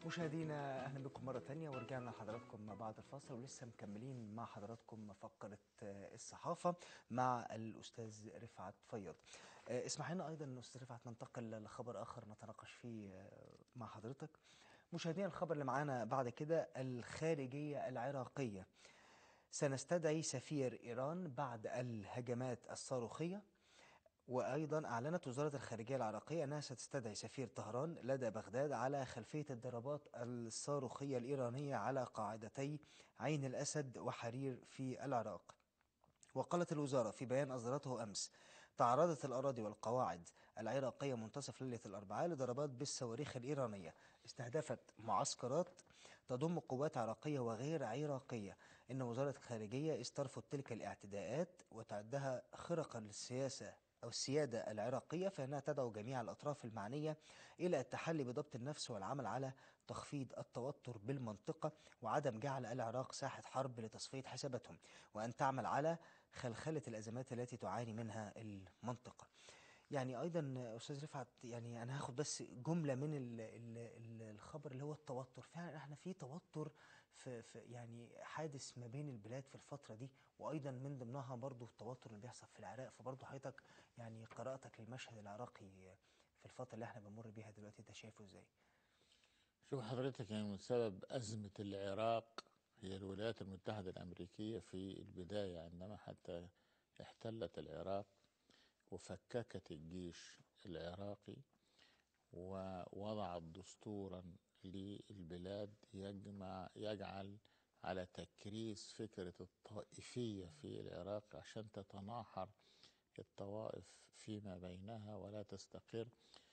مشاهدينا اهلا بكم مره تانية ورجعنا لحضراتكم بعد الفاصل ولسه مكملين مع حضراتكم فقره آه، الصحافه مع الاستاذ رفعت فياض. آه، اسمح لنا ايضا استاذ رفعت ننتقل لخبر اخر نتناقش فيه آه، مع حضرتك. مشاهدينا الخبر اللي معانا بعد كده الخارجيه العراقيه. سنستدعي سفير ايران بعد الهجمات الصاروخيه وأيضا أعلنت وزارة الخارجية العراقية أنها ستستدعي سفير طهران لدى بغداد على خلفية الضربات الصاروخية الإيرانية على قاعدتي عين الأسد وحرير في العراق وقالت الوزارة في بيان أصدرته أمس تعرضت الأراضي والقواعد العراقية منتصف ليلة الأربعاء لضربات بالصواريخ الإيرانية استهدفت معسكرات تضم قوات عراقية وغير عراقية إن وزارة الخارجية استرفض تلك الاعتداءات وتعدها خرقا للسياسة أو السيادة العراقية فإنها تدعو جميع الأطراف المعنية إلى التحلي بضبط النفس والعمل على تخفيض التوتر بالمنطقة وعدم جعل العراق ساحة حرب لتصفية حساباتهم وأن تعمل على خلخلة الأزمات التي تعاني منها المنطقة يعني ايضا استاذ رفعت يعني انا هاخد بس جمله من ال ال ال الخبر اللي هو التوتر فعلا احنا في توتر في, في يعني حادث ما بين البلاد في الفتره دي وايضا من ضمنها برضو التوتر اللي بيحصل في العراق فبرضو حضرتك يعني قراءتك للمشهد العراقي في الفتره اللي احنا بنمر بيها دلوقتي انت شايفه ازاي؟ شوف حضرتك يعني من سبب أزمة العراق هي الولايات المتحدة الأمريكية في البداية عندما حتى احتلت العراق وفككت الجيش العراقي ووضعت دستورا للبلاد يجمع يجعل على تكريس فكرة الطائفية في العراق عشان تتناحر الطوائف فيما بينها ولا تستقر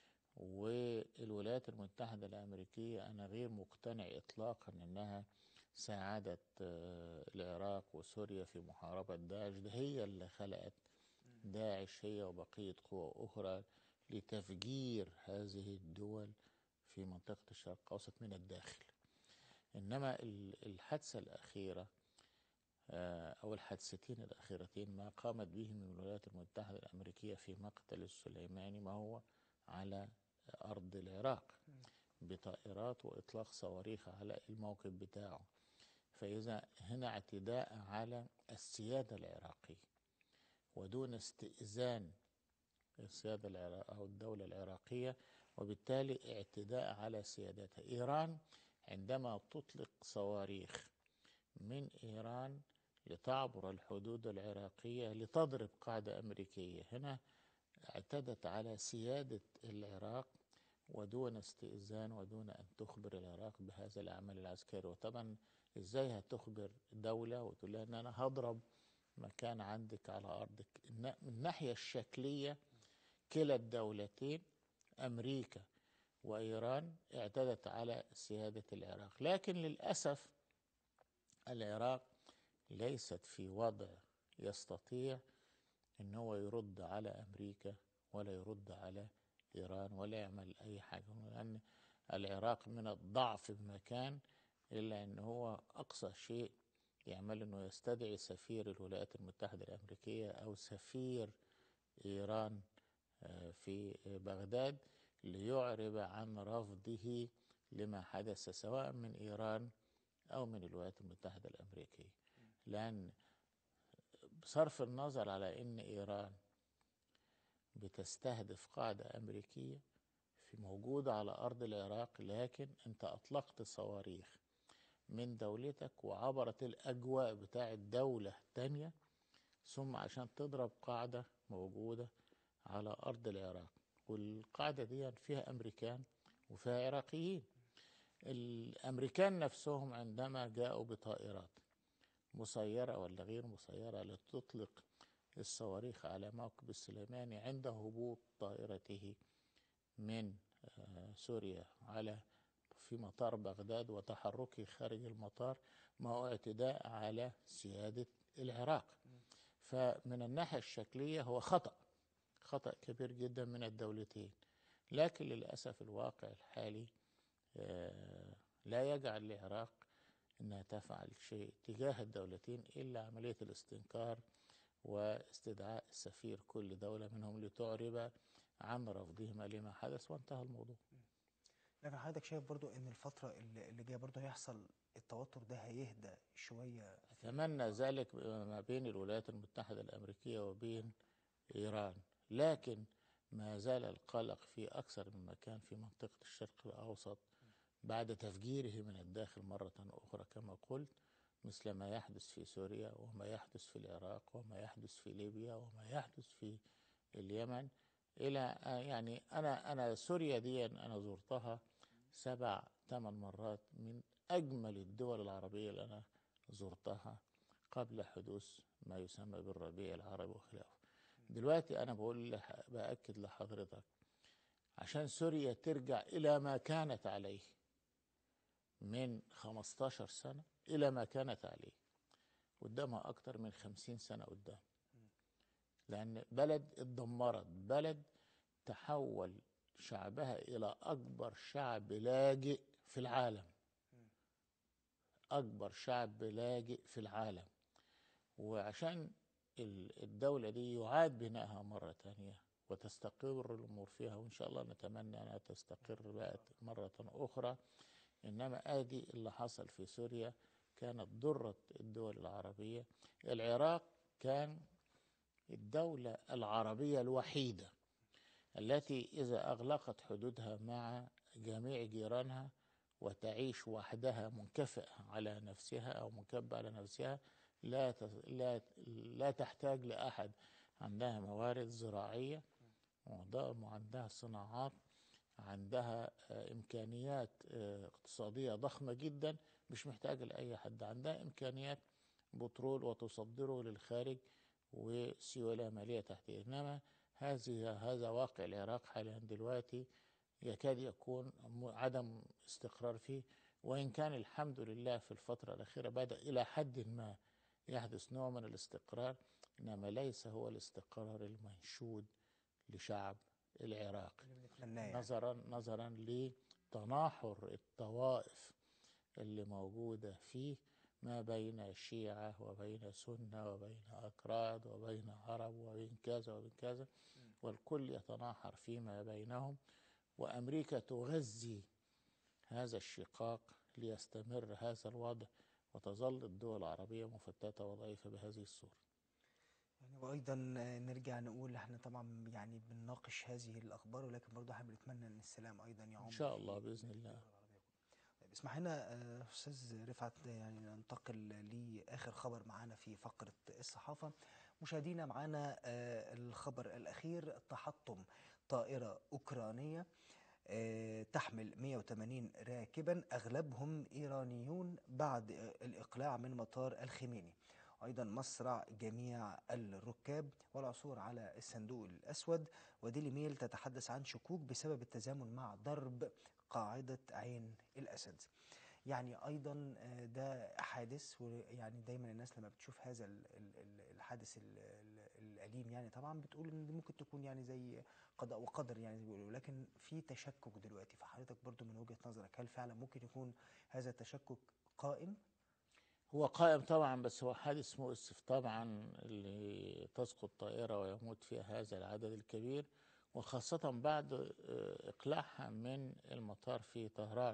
والولايات المتحدة الأمريكية أنا غير مقتنع إطلاقا أنها ساعدت آه، العراق وسوريا في محاربة داعش ده هي اللي خلقت داعش هي وبقية قوى أخرى لتفجير هذه الدول في منطقة الشرق الأوسط من الداخل إنما ال- الحادثة الأخيرة آه، أو الحادثتين الأخيرتين ما قامت بهم الولايات المتحدة الأمريكية في مقتل السليماني ما هو على أرض العراق بطائرات وإطلاق صواريخ على الموقف بتاعه فإذا هنا اعتداء على السيادة العراقية ودون استئذان السيادة العراق أو الدولة العراقية وبالتالي اعتداء على سيادتها إيران عندما تطلق صواريخ من إيران لتعبر الحدود العراقية لتضرب قاعدة أمريكية هنا اعتدت على سيادة العراق ودون استئذان ودون أن تخبر العراق بهذا العمل العسكري وطبعا إزاي هتخبر دولة وتقول لها أن أنا هضرب مكان عندك على أرضك النا- من الناحية الشكلية كلا الدولتين أمريكا وإيران اعتدت على سيادة العراق لكن للأسف العراق ليست في وضع يستطيع ان هو يرد على امريكا ولا يرد على ايران ولا يعمل اي حاجه لان العراق من الضعف بمكان الا ان هو اقصى شيء يعمل انه يستدعي سفير الولايات المتحده الامريكيه او سفير ايران آه، في بغداد ليعرب عن رفضه لما حدث سواء من ايران او من الولايات المتحده الامريكيه لان بصرف النظر على ان ايران بتستهدف قاعده امريكيه في موجوده على ارض العراق لكن انت اطلقت صواريخ من دولتك وعبرت الاجواء بتاعت دوله تانية ثم عشان تضرب قاعده موجوده على ارض العراق والقاعده دي فيها امريكان وفيها عراقيين الامريكان نفسهم عندما جاءوا بطائرات مسيرة ولا غير مسيرة لتطلق الصواريخ على موكب السليماني عند هبوط طائرته من آه، سوريا على في مطار بغداد وتحركه خارج المطار ما هو اعتداء على سيادة العراق فمن الناحية الشكلية هو خطأ خطأ كبير جدا من الدولتين لكن للأسف الواقع الحالي آه، لا يجعل العراق انها تفعل شيء تجاه الدولتين الا عمليه الاستنكار واستدعاء سفير كل دوله منهم لتعرب عن رفضهما لما حدث وانتهى الموضوع. لكن حضرتك شايف برضو ان الفترة اللي اللي جاية برضو هيحصل التوتر ده هيهدى شوية أتمنى ذلك ما بين الولايات المتحدة الأمريكية وبين إيران لكن ما زال القلق في أكثر من مكان في منطقة الشرق الأوسط بعد تفجيره من الداخل مرة أخرى كما قلت مثل ما يحدث في سوريا وما يحدث في العراق وما يحدث في ليبيا وما يحدث في اليمن إلى آه يعني أنا أنا سوريا دي أنا زرتها سبع ثمان مرات من أجمل الدول العربية اللي أنا زرتها قبل حدوث ما يسمى بالربيع العربي وخلافه دلوقتي أنا بقول لح بأكد لحضرتك عشان سوريا ترجع إلى ما كانت عليه من 15 سنة إلى ما كانت عليه قدامها أكتر من 50 سنة قدام لأن بلد اتدمرت بلد تحول شعبها إلى أكبر شعب لاجئ في العالم أكبر شعب لاجئ في العالم وعشان ال- الدولة دي يعاد بنائها مرة تانية وتستقر الأمور فيها وإن شاء الله نتمنى أنها تستقر بقى مرة أخرى إنما آدي اللي حصل في سوريا كانت ضرة الدول العربية العراق كان الدولة العربية الوحيدة التي إذا أغلقت حدودها مع جميع جيرانها وتعيش وحدها منكفئة على نفسها أو منكبة على نفسها لا تس- لا لا تحتاج لأحد عندها موارد زراعية وعندها وعندها صناعات عندها آه، إمكانيات آه، اقتصادية ضخمة جدا مش محتاجة لأي حد عندها إمكانيات بترول وتصدره للخارج وسيولة مالية تحتية إنما هذه هذا واقع العراق حاليا دلوقتي يكاد يكون م- عدم استقرار فيه وإن كان الحمد لله في الفترة الأخيرة بدأ إلى حد ما يحدث نوع من الاستقرار إنما ليس هو الاستقرار المنشود لشعب العراق اللي بنتمناه يعني. نظرا نظرا لتناحر الطوائف اللي موجودة فيه ما بين شيعة وبين سنة وبين أكراد وبين عرب وبين كذا وبين كذا والكل يتناحر فيما بينهم وأمريكا تغذي هذا الشقاق ليستمر هذا الوضع وتظل الدول العربية مفتتة وضعيفة بهذه الصورة يعني وايضا آه، نرجع نقول احنا طبعا يعني بنناقش هذه الاخبار ولكن برضه احنا بنتمنى ان السلام ايضا يعم إن شاء في الله بإذن الله طيب اسمح لنا آه، استاذ رفعت يعني ننتقل لاخر خبر معانا في فقره الصحافه مشاهدينا معانا آه، الخبر الاخير تحطم طائره اوكرانيه آه، تحمل 180 راكبا اغلبهم ايرانيون بعد آه، الاقلاع من مطار الخميني ايضا مصرع جميع الركاب والعثور على الصندوق الاسود وديلي ميل تتحدث عن شكوك بسبب التزامن مع ضرب قاعده عين الاسد يعني ايضا آه، ده حادث ويعني دايما الناس لما بتشوف هذا ال- ال- ال- الحادث ال- ال- الاليم يعني طبعا بتقول ان دي ممكن تكون يعني زي قضاء وقدر يعني زي ما بيقولوا لكن في تشكك دلوقتي فحضرتك برضو من وجهة نظرك هل فعلا ممكن يكون هذا التشكك قائم هو قائم طبعا بس هو حادث مؤسف طبعا اللي تسقط طائرة ويموت فيها هذا العدد الكبير وخاصة بعد آه، إقلاعها من المطار في طهران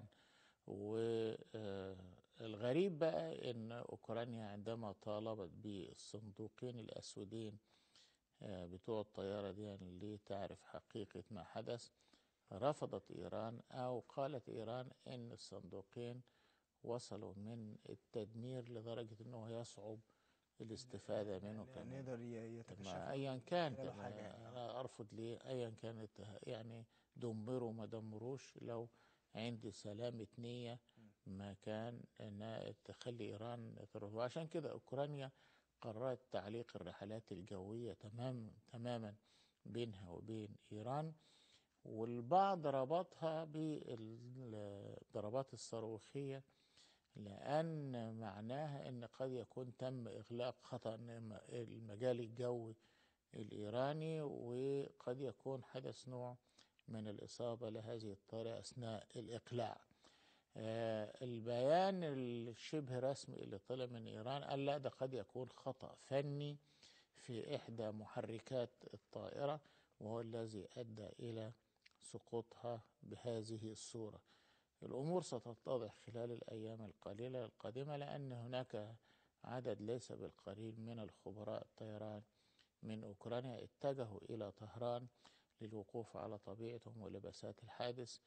والغريب بقى إن أوكرانيا عندما طالبت بالصندوقين الأسودين آه، بتوع الطيارة دي اللي تعرف حقيقة ما حدث رفضت إيران أو قالت إيران إن الصندوقين وصلوا من التدمير لدرجة أنه يصعب الاستفادة منه يعني كمان نقدر ي- طب يتكشف ما أيا كان ولا طب حاجة يعني. أنا أرفض ليه أيا كانت يعني دمروا ما دمروش لو عندي سلامة نية ما كان أنها تخلي إيران تروح وعشان كده أوكرانيا قررت تعليق الرحلات الجوية تمام تماما بينها وبين إيران والبعض ربطها بالضربات الصاروخية لأن معناها أن قد يكون تم إغلاق خطأ المجال الجوي الإيراني وقد يكون حدث نوع من الإصابة لهذه الطائرة أثناء الإقلاع آه، البيان الشبه رسمي اللي طلع من إيران قال لا ده قد يكون خطأ فني في إحدى محركات الطائرة وهو الذي أدى إلى سقوطها بهذه الصورة الأمور ستتضح خلال الأيام القليلة القادمة لأن هناك عدد ليس بالقليل من الخبراء الطيران من أوكرانيا اتجهوا إلى طهران للوقوف على طبيعتهم ولبسات الحادث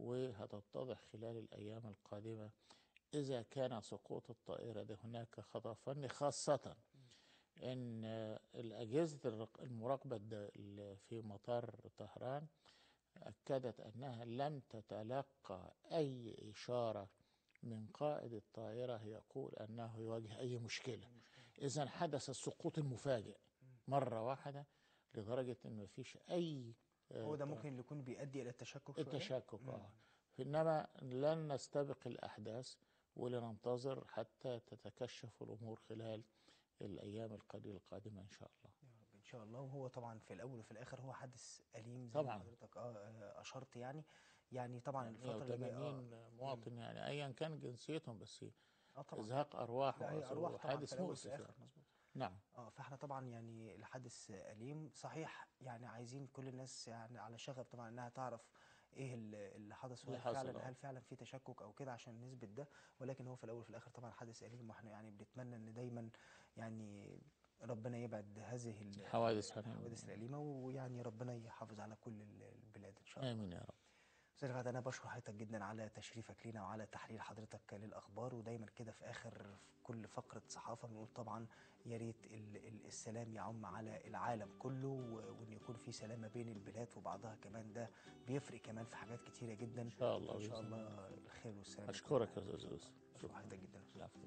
وهتتضح خلال الأيام القادمة إذا كان سقوط الطائرة ده هناك خطأ فني خاصة ان الاجهزه الرق- المراقبه الد- ال- في مطار طهران اكدت انها لم تتلقى اي اشاره من قائد الطائره يقول انه يواجه اي مشكله اذا حدث السقوط المفاجئ مره واحده لدرجه ان مفيش اي آه، هو ده ممكن يكون بيؤدي الى التشكك شويه التشكك اه انما لن نستبق الاحداث ولننتظر حتى تتكشف الامور خلال الايام القليله القادمه ان شاء الله يا رب ان شاء الله وهو طبعا في الاول وفي الاخر هو حادث اليم زي طبعاً. ما حضرتك اه آه، اشرت يعني يعني طبعا الفتره اللي جايه اه 180 مواطن يعني ايا كان جنسيتهم بس اه طبعا ازهاق ارواح لا هي ارواح طبعا في وحادث الاول مؤسف وفي الاخر يعني. مظبوط نعم اه فاحنا طبعا يعني الحادث اليم صحيح يعني عايزين كل الناس يعني على شغف طبعا انها تعرف ايه اللي اللي حدث اللي وهل حصل، فعلا آه. هل فعلا في تشكك او كده عشان نثبت ده ولكن هو في الاول وفي الاخر طبعا حادث اليم واحنا يعني بنتمنى ان دايما يعني ربنا يبعد هذه ال- حوادث عن- الحوادث الاليمه ويعني ربنا يحافظ على كل ال- البلاد ان شاء الله امين يا رب استاذ رفعت انا بشكر حضرتك جدا على تشريفك لينا وعلى تحليل حضرتك للاخبار ودايما كده في اخر في كل فقره صحافه بنقول طبعا يا ريت ال- ال- السلام يعم على العالم كله و- وان يكون في سلامه بين البلاد وبعضها كمان ده بيفرق كمان في حاجات كتيره جدا ان شاء الله ان شاء بإذن الله الخير والسلام اشكرك يا استاذ يوسف شكرا حضرتك جدا العفو.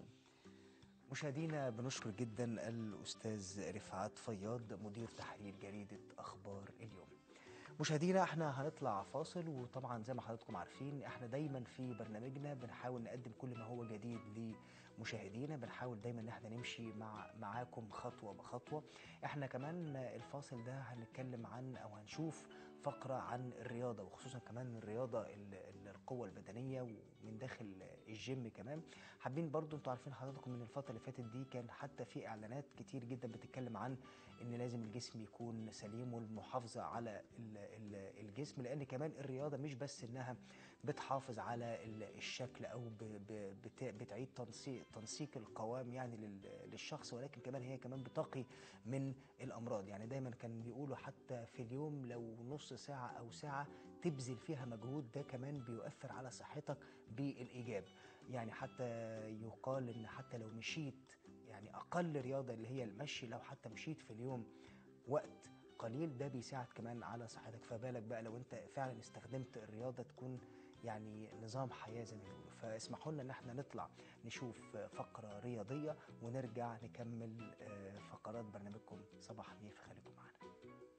مشاهدينا بنشكر جدا الاستاذ رفعت فياض مدير تحرير جريده اخبار اليوم مشاهدينا احنا هنطلع فاصل وطبعا زي ما حضراتكم عارفين احنا دايما في برنامجنا بنحاول نقدم كل ما هو جديد لمشاهدينا بنحاول دايما ان احنا نمشي مع معاكم خطوه بخطوه احنا كمان الفاصل ده هنتكلم عن او هنشوف فقره عن الرياضه وخصوصا كمان الرياضه ال- ال- القوه البدنيه ومن داخل الجيم كمان حابين برضو انتوا عارفين حضراتكم من الفتره اللي فاتت دي كان حتى في اعلانات كتير جدا بتتكلم عن ان لازم الجسم يكون سليم والمحافظه على ال- ال- الجسم لان كمان الرياضه مش بس انها بتحافظ على ال- الشكل او ب- ب- بت- بتعيد تنسيق تنسيق القوام يعني لل- للشخص ولكن كمان هي كمان بتقي من الامراض يعني دايما كان بيقولوا حتى في اليوم لو نص ساعه او ساعه تبذل فيها مجهود ده كمان بيؤثر على صحتك بالايجاب يعني حتى يقال ان حتى لو مشيت يعني اقل رياضه اللي هي المشي لو حتى مشيت في اليوم وقت قليل ده بيساعد كمان على صحتك فبالك بقى لو انت فعلا استخدمت الرياضه تكون يعني نظام حياه زي ما بيقولوا فاسمحوا لنا ان احنا نطلع نشوف فقره رياضيه ونرجع نكمل آه، فقرات برنامجكم صباح الخير خليكم معانا